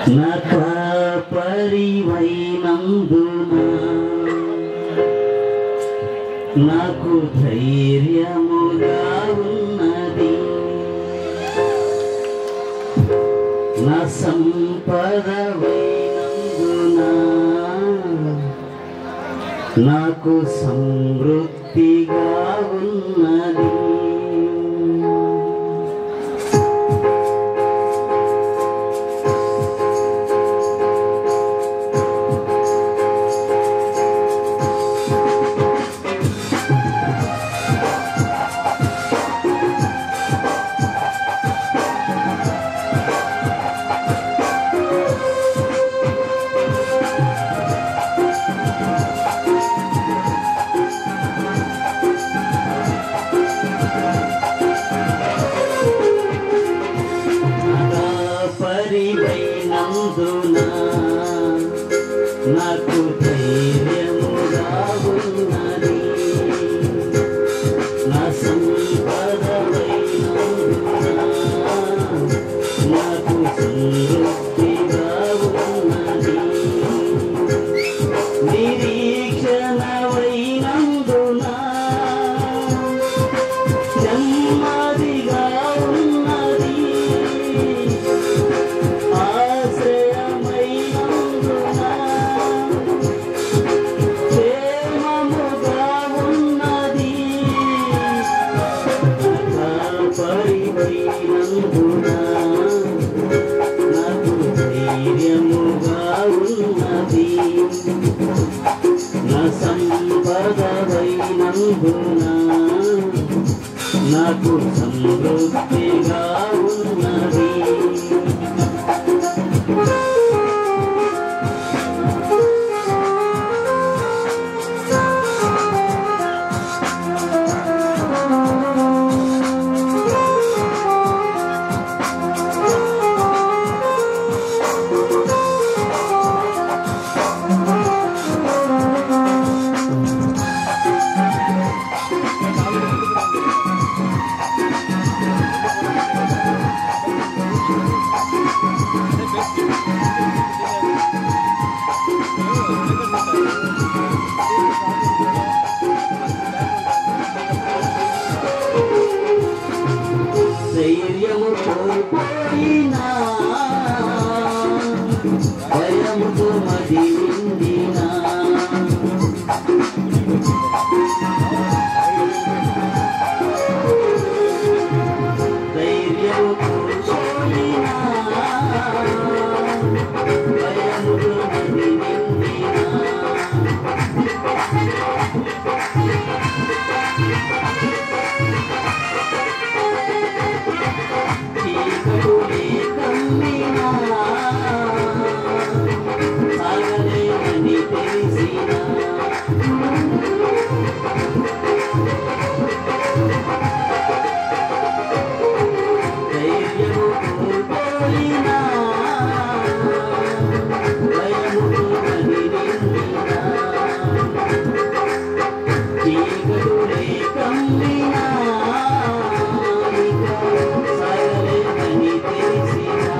నా పరివైనందున నాకు ధైర్యముగా ఉన్నది నా సంపదవైనందున నాకు సమృద్ధిగా ఉన్నది నా పరివైనందున నాకు ధైర్యముగా ఉన్నది నా సంపదవైనందున నాకు సమృద్ధిగా ఉన్నది నిరీక్షణవైనందున నెమ్మదిగా ఉన్నది ఆశ్రయమైనందున క్షేమముగా ఉన్నది పరివైనందున నాకు ధైర్యముగా ఉన్నది నా సంపదవైనందున నాకు సమృద్ధిగా ఉన్నది ధైర్యము కోల్పోయినా భయముతో మది నిండినా ధైర్యము కోల్పోయినా భయముతో మది నిండినా చీకటి కమ్మినా సాగలేదని తెలిసినా ధైర్యము కోల్పోయినా భయముతో కదిలిందినా చీకటులే కమ్మినా ఇక సాగలేదని తెలిసినా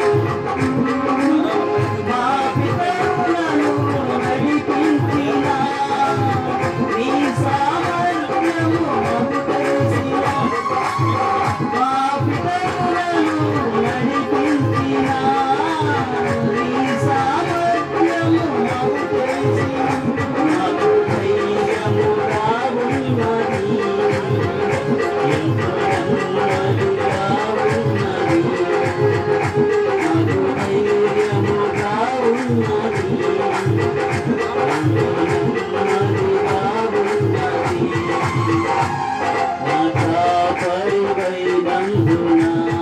మా పితరులను నడిపించినా నీ సామర్థ్యము మాకు తెలిసినా మా పితరులను నడిపించినా నీ సామర్థ్యము మాకు తెలిసినా నాకు ధైర్యముగా ఉన్నది ఎంతో నెమ్మదిగా ఉన్నది నాకు ధైర్యముగా ఉన్నది ఎంతో నెమ్మదిగా ఉన్నది నా కాపరివైనందున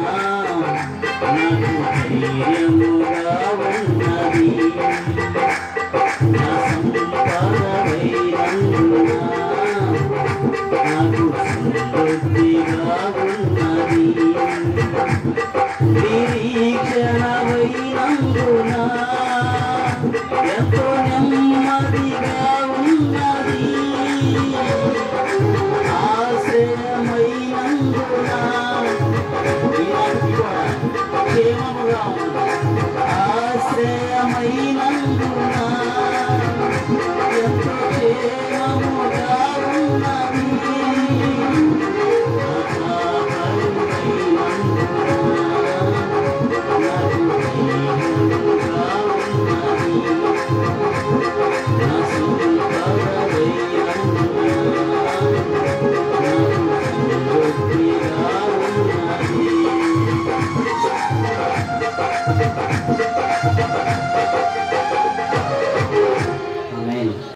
నాకు ధైర్యముగా ఉన్నది నా సంపదవైనందున నాకు సమృద్ధిగా ఉన్నది నిరీక్షణవైనందున ఎంతో నెమ్మదిగా ఉన్నది ఆశ్రయమైనందున ఈనాటికి కూడా క్షేమముగా ఉన్నది అయినందున